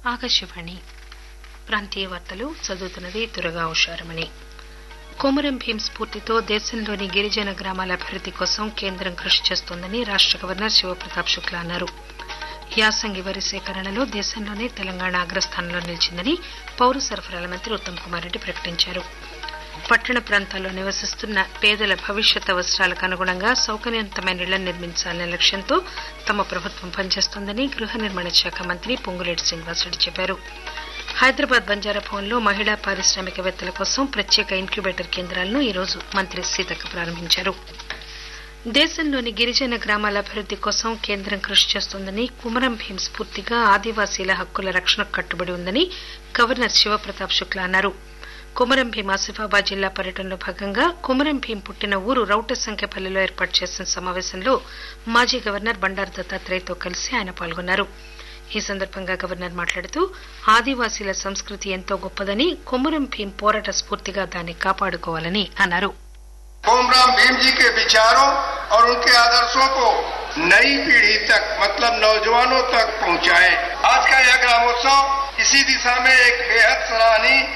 ఆకాశవాణి ప్రాంతీయ వార్తలు చదువుతున్నది దురగా ఉషారమణి కొమురం భీం స్ఫూర్తితో దేశంలోని గిరిజన గ్రామాల అభివృద్ది కోసం కేంద్రం కృషి చేస్తోందని రాష్ట గవర్నర్ శివప్రతాప్ శుక్లా అన్నారు యాసంగి వరి సేకరణలో దేశంలోనే తెలంగాణ అగ్రస్థానంలో నిలిచిందని పౌర సరఫరాల మంత్రి ఉత్తమ్ కుమార్ రెడ్డి ప్రకటించారు పట్టణ ప్రాంతాల్లో నివసిస్తున్న పేదల భవిష్యత్ అవసరాలకు అనుగుణంగా సౌకర్యవంతమైన ఇళ్లను నిర్మించాలనే లక్ష్యంతో తమ ప్రభుత్వం పనిచేస్తోందని గృహ నిర్మాణ శాఖ మంత్రి పొంగులేటి శ్రీనివాసరెడ్డి చెప్పారు హైదరాబాద్ బంజారా భవన్లో మహిళా పారిశ్రామికవేత్తల కోసం ప్రత్యేక ఇంక్యుబేటర్ కేంద్రాలను ఈరోజు మంత్రి సీతక్క ప్రారంభించారు దేశంలోని గిరిజన గ్రామాల అభివృద్ది కోసం కేంద్రం కృషి చేస్తోందని కుమరం భీం స్ఫూర్తిగా ఆదివాసీల హక్కుల రక్షణకు కట్టుబడి ఉందని గవర్నర్ శివప్రతాప్ శుక్లా అన్నారు కుమరం భీం ఆసిఫాబాద్ జిల్లా పర్యటనలో భాగంగా కుమరం భీం పుట్టిన ఊరు రౌటసంఖ్యపల్లిలో ఏర్పాటు చేసిన సమావేశంలో మాజీ గవర్నర్ బండారు దత్తాత్రేయతో కలిసి ఆయన పాల్గొన్నారు ఈ సందర్భంగా గవర్నర్ మాట్లాడుతూ ఆదివాసీల సంస్కృతి ఎంతో గొప్పదని కొమురం భీం పోరాట స్ఫూర్తిగా దాన్ని కాపాడుకోవాలని అన్నారు कोमराम भीम जी के विचारों और उनके आदर्शों को नई पीढ़ी तक मतलब नौजवानों तक पहुंचाएं। आज का यह ग्रामोत्सव इसी दिशा में एक बेहद सराहनीय